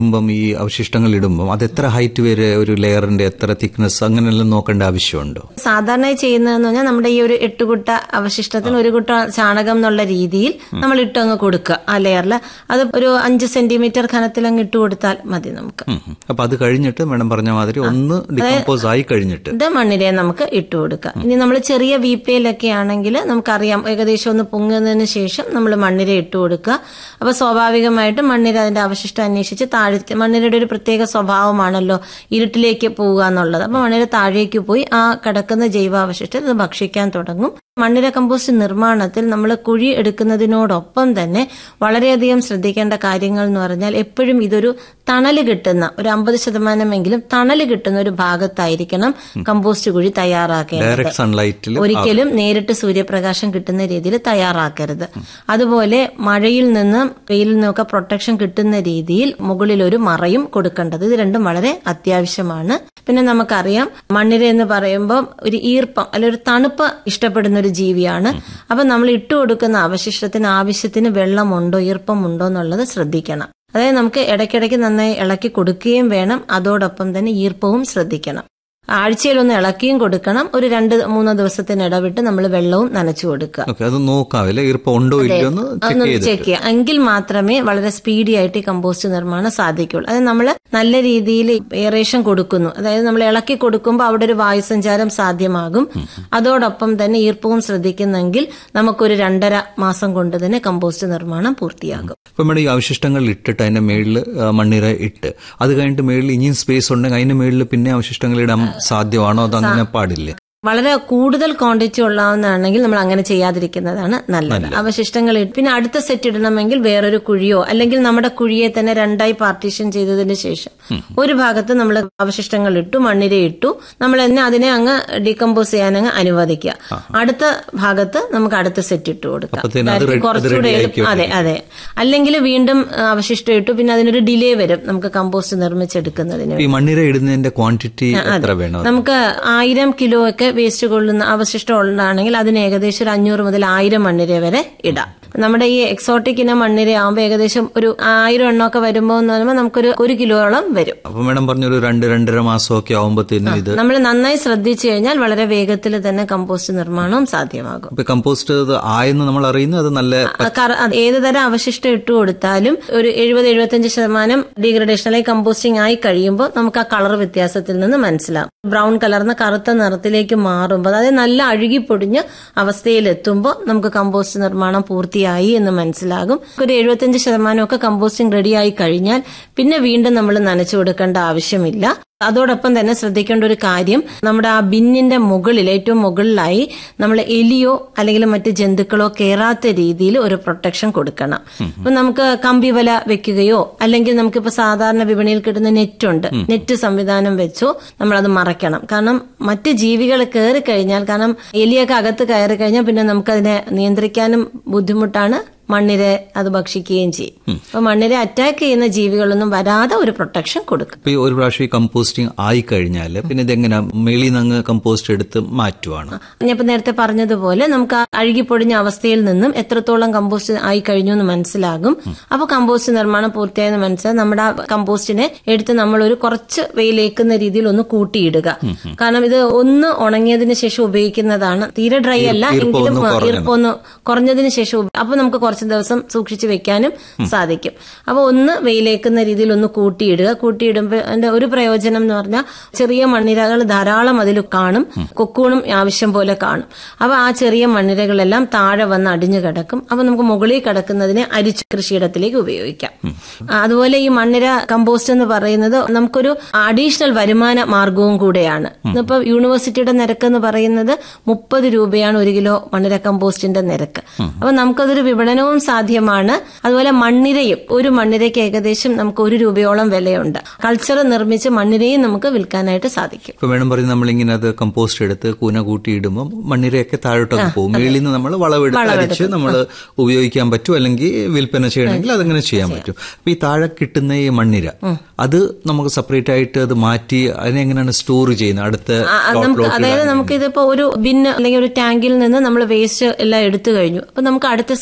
ഇടുമ്പം ഈ അവശിഷ്ടങ്ങൾ ഇടുമ്പം അത് എത്ര ഹൈറ്റ് വരെ ഒരു ലെയറിന്റെ എത്ര തിക്നെസ് അങ്ങനെയെല്ലാം നോക്കേണ്ട ആവശ്യമുണ്ടോ സാധാരണയായി ചെയ്യുന്നതെന്ന് പറഞ്ഞാൽ നമ്മുടെ ഈ ഒരു എട്ട് കുട്ട അവശിഷ്ടത്തിന് ഒരു കുട്ട ചാണകം എന്നുള്ള രീതിയിൽ നമ്മൾ ഇട്ടങ്ങ് കൊടുക്കുക ആ ലെയറിൽ അത് ഒരു അഞ്ച് സെന്റിമീറ്റർ ഖനത്തിൽ അങ്ങ് ഇട്ട് കൊടുത്താൽ മതി നമുക്ക് ഉം, ഉം. അപ്പൊ അത് കഴിഞ്ഞിട്ട് മാഡം പറഞ്ഞ മാതിരി ഒന്ന് ഡികമ്പോസ് ആയി കഴിഞ്ഞിട്ട് ഇത് മണ്ണിരെ നമുക്ക് ഇട്ട് കൊടുക്കാം ഇനി നമ്മൾ ചെറിയ വീപ്പയിലൊക്കെ ആണെങ്കിൽ നമുക്കറിയാം ഏകദേശം ഒന്ന് പൊങ്ങുന്നതിന് ശേഷം നമ്മൾ മണ്ണിര ഇട്ട് കൊടുക്കുക അപ്പൊ സ്വാഭാവികമായിട്ടും മണ്ണിര അതിന്റെ അവശിഷ്ടം അന്വേഷിച്ച് താഴെ മണ്ണിരയുടെ ഒരു പ്രത്യേക സ്വഭാവമാണല്ലോ ഇരുട്ടിലേക്ക് പോവുക എന്നുള്ളത് അപ്പൊ മണ്ണിര താഴേക്ക് പോയി ആ കിടക്കുന്ന ജൈവാവശിഷ്ടം ഇത് ഭക്ഷിക്കാൻ തുടങ്ങും മണ്ണിര കമ്പോസ്റ്റ് നിർമ്മാണത്തിൽ നമ്മൾ കുഴി എടുക്കുന്നതിനോടൊപ്പം തന്നെ വളരെയധികം ശ്രദ്ധിക്കേണ്ട കാര്യങ്ങൾ എന്ന് പറഞ്ഞാൽ എപ്പോഴും ഇതൊരു തണല് കിട്ടുന്ന ഒരു അമ്പത് ശതമാനമെങ്കിലും തണല് കിട്ടുന്ന ഒരു ഭാഗത്തായിരിക്കണം കമ്പോസ്റ്റ് കുഴി തയ്യാറാക്കേണ്ടത് ഡയറക്റ്റ് സൺലൈറ്റിൽ ഒരിക്കലും നേരിട്ട് സൂര്യപ്രകാശം കിട്ടുന്ന രീതിയിൽ തയ്യാറാക്കരുത് അതുപോലെ മഴയിൽ നിന്നും വെയിലിൽ നിന്നൊക്കെ പ്രൊട്ടക്ഷൻ കിട്ടുന്ന രീതിയിൽ മുകളിൽ ഒരു മറയും കൊടുക്കേണ്ടത് ഇത് രണ്ടും വളരെ അത്യാവശ്യമാണ് പിന്നെ നമുക്കറിയാം മണ്ണിര എന്ന് പറയുമ്പോൾ ഒരു ഈർപ്പം അല്ലെ ഒരു തണുപ്പ് ഇഷ്ടപ്പെടുന്ന ഒരു ജീവിയാണ് അപ്പൊ നമ്മൾ ഇട്ടു കൊടുക്കുന്ന അവശിഷ്ടത്തിന് ആവശ്യത്തിന് വെള്ളമുണ്ടോ ഈർപ്പമുണ്ടോ എന്നുള്ളത് ശ്രദ്ധിക്കണം അതായത് നമുക്ക് ഇടയ്ക്കിടയ്ക്ക് നന്നായി ഇളക്കി കൊടുക്കുകയും വേണം അതോടൊപ്പം തന്നെ ഈർപ്പവും ശ്രദ്ധിക്കണം ആഴ്ചയിലൊന്ന് ഇളക്കിയും കൊടുക്കണം ഒരു രണ്ട് മൂന്നോ ദിവസത്തിന് ഇടവിട്ട് നമ്മൾ വെള്ളവും നനച്ചു കൊടുക്കുക ഓക്കെ അത് നോക്കാവില്ല ഈർപ്പം ഉണ്ടോ ഇല്ലയോ എന്ന് ചെക്ക് ഒന്ന് ചെയ്ത് ചെക്ക് ചെയ്യുക എങ്കിൽ മാത്രമേ വളരെ സ്പീഡി ആയിട്ട് ഈ കമ്പോസ്റ്റ് നിർമ്മാണം സാധിക്കുള്ളൂ അതായത് നമ്മൾ നല്ല രീതിയിൽ എയറേഷൻ കൊടുക്കുന്നു അതായത് നമ്മൾ ഇളക്കി കൊടുക്കുമ്പോൾ അവിടെ ഒരു വായുസഞ്ചാരം സാധ്യമാകും അതോടൊപ്പം തന്നെ ഈർപ്പവും ശ്രദ്ധിക്കുന്നെങ്കിൽ നമുക്കൊരു രണ്ടര മാസം കൊണ്ട് തന്നെ കമ്പോസ്റ്റ് നിർമ്മാണം പൂർത്തിയാകും ഇപ്പൊ മേഡം ഈ അവശിഷ്ടങ്ങൾ ഇട്ടിട്ട് അതിന്റെ മേളിൽ മണ്ണിര ഇട്ട് അത് കഴിഞ്ഞിട്ട് മേളിൽ ഇനിയും സ്പേസ് ഉണ്ടെങ്കിൽ അതിന്റെ മേളിൽ പിന്നെ അവശിഷ്ടങ്ങൾ ഇടാൻ സാധ്യമാണോ അത് അങ്ങനെ പാടില്ലേ വളരെ കൂടുതൽ ക്വാണ്ടിറ്റി ഉള്ളതാണെങ്കിൽ നമ്മൾ അങ്ങനെ ചെയ്യാതിരിക്കുന്നതാണ് നല്ലത് അവശിഷ്ടങ്ങൾ ഇട്ട് പിന്നെ അടുത്ത സെറ്റ് ഇടണമെങ്കിൽ വേറൊരു കുഴിയോ അല്ലെങ്കിൽ നമ്മുടെ കുഴിയെ തന്നെ രണ്ടായി പാർട്ടീഷൻ ചെയ്തതിന് ശേഷം ഒരു ഭാഗത്ത് നമ്മൾ അവശിഷ്ടങ്ങൾ ഇട്ടു മണ്ണിര ഇട്ടു നമ്മൾ തന്നെ അതിനെ അങ്ങ് ഡീകമ്പോസ് ചെയ്യാൻ അങ്ങ് അനുവദിക്കുക അടുത്ത ഭാഗത്ത് നമുക്ക് അടുത്ത സെറ്റ് ഇട്ട് കൊടുക്കാം അപ്പത്തേനും അത് കാര്യം ready- അത് കുറച്ചുകൂടെ ready എളുപ്പം- അതെ അതെ അല്ലെങ്കിൽ വീണ്ടും ആ, അവശിഷ്ടം ഇട്ടു പിന്നെ അതിനൊരു ഡിലേ വരും നമുക്ക് കമ്പോസ്റ്റ് നിർമ്മിച്ചെടുക്കുന്നതിന് ഈ മണ്ണിര ഇടുന്നതിന്റെ ക്വാണ്ടിറ്റി എത്ര വേണം നമുക്ക് ആയിരം കിലോ ഒക്കെ വേസ്റ്റ് കൊള്ളുന്ന അവശിഷ്ടം ഉള്ളതാണെങ്കിൽ അതിന് ഏകദേശം ഒരു അഞ്ഞൂറ് മുതൽ ആയിരം മണ്ണിര വരെ ഇടാം നമ്മുടെ ഈ എക്സോട്ടിക് ഇനം മണ്ണിര ആകുമ്പോൾ ഏകദേശം ഒരു ആയിരം എണ്ണമൊക്കെ വരുമ്പോൾ എന്ന് പറയുമ്പോൾ നമുക്കൊരു ഒരു കിലോയോളം വരും അപ്പൊ മേഡം പറഞ്ഞൊരു രണ്ട് രണ്ടര മാസമൊക്കെ ആവുമ്പത്തേനും ഇത് നമ്മൾ നന്നായി ശ്രദ്ധിച്ചു കഴിഞ്ഞാൽ വളരെ വേഗത്തിൽ തന്നെ കമ്പോസ്റ്റ് നിർമ്മാണവും സാധ്യമാകും ഇപ്പൊ കമ്പോസ്റ്റ് ഇത് ആയെന്ന് നമ്മൾ അറിയുന്നത് അത് നല്ല ആ, കറ- അത് ഏത് തരം അവശിഷ്ടം ഇട്ട് കൊടുത്താലും ഒരു എഴുപത് എഴുപത്തഞ്ച് ശതമാനം ഡീഗ്രഡേഷൻ അല്ലെങ്കിൽ കമ്പോസ്റ്റിംഗ് ആയി കഴിയുമ്പോൾ നമുക്ക് ആ കളർ വ്യത്യാസത്തിൽ നിന്ന് മനസ്സിലാവും ബ്രൗൺ കലർന്ന കറുത്ത നിറത്തിലേക്ക് മാറുമ്പോൾ അതായത് നല്ല അഴുകി പൊടിഞ്ഞ അവസ്ഥയിലെത്തുമ്പോൾ നമുക്ക് കമ്പോസ്റ്റ് നിർമ്മാണം പൂർത്തിയായി എന്ന് മനസ്സിലാകും ഒരു എഴുപത്തഞ്ച് ശതമാനമൊക്കെ കമ്പോസ്റ്റിംഗ് റെഡിയായി കഴിഞ്ഞാൽ പിന്നെ വീണ്ടും നമ്മൾ നനച്ചു കൊടുക്കേണ്ട ആവശ്യമില്ല അതോടൊപ്പം തന്നെ ശ്രദ്ധിക്കേണ്ട ഒരു കാര്യം നമ്മുടെ ആ ബിന്നിന്റെ മുകളിൽ ഏറ്റവും മുകളിലായി നമ്മൾ എലിയോ അല്ലെങ്കിൽ മറ്റ് ജന്തുക്കളോ കയറാത്ത രീതിയിൽ ഒരു പ്രൊട്ടക്ഷൻ കൊടുക്കണം ഇപ്പൊ നമുക്ക് കമ്പി വല വെക്കുകയോ അല്ലെങ്കിൽ നമുക്കിപ്പോ സാധാരണ വിപണിയിൽ കിട്ടുന്ന നെറ്റ് ഉണ്ട് നെറ്റ് സംവിധാനം വെച്ചോ നമ്മളത് മറയ്ക്കണം കാരണം മറ്റ് ജീവികൾ കയറി കഴിഞ്ഞാൽ കാരണം എലിയൊക്കെ അകത്ത് കയറി കഴിഞ്ഞാൽ പിന്നെ നമുക്കതിനെ നിയന്ത്രിക്കാനും ബുദ്ധിമുട്ടാണ് മണ്ണിരെ അത് ഭക്ഷിക്കുകയും ചെയ്യും അപ്പൊ മണ്ണിരെ അറ്റാക്ക് ചെയ്യുന്ന ജീവികളൊന്നും വരാതെ ഒരു പ്രൊട്ടക്ഷൻ കൊടുക്കും ഇപ്പൊ ഈ ഒരു പ്രാവശ്യം ഈ കമ്പോസ്റ്റിംഗ് ആയി കഴിഞ്ഞാൽ പിന്നെ ഇതെങ്ങനെ മേളിൽ നിന്ന് അങ്ങ് കമ്പോസ്റ്റ് എടുത്ത് മാറ്റുവാണ് ഞാൻ ഇപ്പൊ നേരത്തെ പറഞ്ഞതുപോലെ നമുക്ക് ആ അഴുകിപ്പൊടിഞ്ഞ അവസ്ഥയിൽ നിന്നും എത്രത്തോളം കമ്പോസ്റ്റ് ആയി കഴിഞ്ഞു എന്ന് മനസ്സിലാകും അപ്പൊ കമ്പോസ്റ്റ് നിർമ്മാണം പൂർത്തിയായെന്ന് മനസ്സിലായി നമ്മുടെ ആ കമ്പോസ്റ്റിനെ എടുത്ത് നമ്മൾ ഒരു കുറച്ച് വെയിലേക്കുന്ന രീതിയിൽ ഒന്ന് കൂട്ടിയിടുക കാരണം ഇത് ഒന്ന് ഉണങ്ങിയതിന് ശേഷം ഉപയോഗിക്കുന്നതാണ് തീരെ ഡ്രൈ അല്ല ഈർപ്പം എങ്കിലും ഒന്ന് കുറഞ്ഞത്. ഈർപ്പം ഒന്ന് കുറഞ്ഞതിന് ശേഷം ഉപ- അപ്പൊ നമുക്ക് കുറച്ച് ദിവസം സൂക്ഷിച്ചു വെക്കാനും സാധിക്കും അപ്പൊ ഒന്ന് വെയിലേക്കുന്ന രീതിയിൽ ഒന്ന് കൂട്ടിയിടുക കൂട്ടിയിടുമ്പോൾ അതിന്റെ ഒരു പ്രയോജനം എന്ന് പറഞ്ഞാൽ ചെറിയ മണ്ണിരകൾ ധാരാളം അതിൽ കാണും കൊക്കൂണും ആവശ്യം പോലെ കാണും അപ്പൊ ആ ചെറിയ മണ്ണിരകളെല്ലാം താഴെ വന്ന് അടിഞ്ഞു കിടക്കും അപ്പൊ നമുക്ക് മുകളിൽ കിടക്കുന്നതിനെ അരിച്ച് കൃഷിയിടത്തിലേക്ക് ഉപയോഗിക്കാം ആ, അതുപോലെ ഈ മണ്ണിര കമ്പോസ്റ്റ് എന്ന് പറയുന്നത് നമുക്കൊരു അഡീഷണൽ വരുമാന മാർഗവും കൂടെയാണ് ഇന്നിപ്പോ യൂണിവേഴ്സിറ്റിയുടെ നിരക്ക് എന്ന് പറയുന്നത് മുപ്പത് രൂപയാണ് ഒരു കിലോ മണ്ണിര കമ്പോസ്റ്റിന്റെ നിരക്ക് അപ്പൊ നമുക്കതൊരു വിപണനവും സാധ്യമാണ് അതുപോലെ മണ്ണിരയും ഒരു മണ്ണിരയ്ക്ക് ഏകദേശം നമുക്ക് ഒരു രൂപയോളം വിലയുണ്ട് കൾച്ചർ നിർമ്മിച്ച് മണ്ണിരയും നമുക്ക് വിൽക്കാനായിട്ട് സാധിക്കും ഇപ്പൊ വേണം പറഞ്ഞ് നമ്മളിങ്ങനെ അത് കമ്പോസ്റ്റ് എടുത്ത് കൂന കൂട്ടി ഇടുമ്പോൾ മണ്ണിരയൊക്കെ താഴോട്ടൊക്കെ പോകും മേളിൽ നിന്ന് നമ്മൾ വളവെടുത്ത് അരിച്ച് നമ്മൾ ഉപയോഗിക്കാൻ പറ്റും അല്ലെങ്കിൽ വിൽപ്പന ചെയ്യണമെങ്കിൽ അതങ്ങനെ ചെയ്യാൻ പറ്റും അപ്പൊ ഈ താഴെ കിട്ടുന്ന ഈ മണ്ണിര അത് നമുക്ക് സെപ്പറേറ്റ് ആയിട്ട് അത് മാറ്റി അതിനെങ്ങനെയാണ് സ്റ്റോർ ചെയ്യുന്നത് അടുത്ത ആ, ആ, plot നമുക്ക് lot അതായത് നമുക്ക് ഇതിപ്പോ ഒരു ബിന്ന് അല്ലെങ്കിൽ ഒരു ടാങ്കിൽ നിന്ന് നമ്മൾ വേസ്റ്റ് എല്ലാം എടുത്തു കഴിഞ്ഞു അപ്പൊ നമുക്ക് അടുത്ത സെറ്റ് റെഡി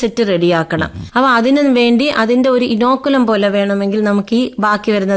റെഡിയാക്കണം അപ്പൊ അതിനു വേണ്ടി അതിന്റെ ഒരു ഇനോക്കുലം പോലെ വേണമെങ്കിൽ നമുക്ക് ഈ ബാക്കി വരുന്ന